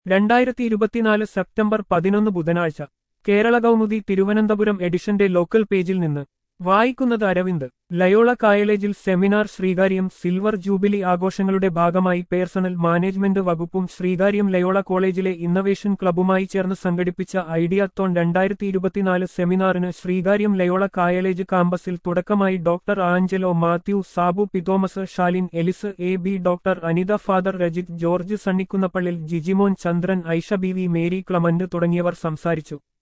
രണ്ടായിരത്തി ഇരുപത്തിനാല് സെപ്റ്റംബർ പതിനൊന്ന് ബുധനാഴ്ച കേരള കൗമുദി തിരുവനന്തപുരം എഡിഷന്റെ ലോക്കൽ പേജിൽ നിന്ന് വായിക്കുന്നത് അരവിന്ദ് ലയോള കായലേജിൽ സെമിനാർ ശ്രീകാര്യം സിൽവർ ജൂബിലി ആഘോഷങ്ങളുടെ ഭാഗമായി പേഴ്സണൽ മാനേജ്മെന്റ് വകുപ്പും ശ്രീകാര്യം ലയോള കോളേജിലെ ഇന്നവേഷൻ ക്ലബ്ബുമായി ചേർന്ന് സംഘടിപ്പിച്ച ഐഡിയാത്തോൺ രണ്ടായിരത്തി ഇരുപത്തിനാല് സെമിനാറിന് ശ്രീകാര്യം ലയോള കായലേജ് കാമ്പസിൽ തുടക്കമായി doctor Angelo Mathew Sabu P Thomas Shalin Ellis A B doctor Anitha father Rajith George Sunnykunnappallil Jijimon Chandran Aisha B V Mary Clement തുടങ്ങിയവർ സംസാരിച്ചു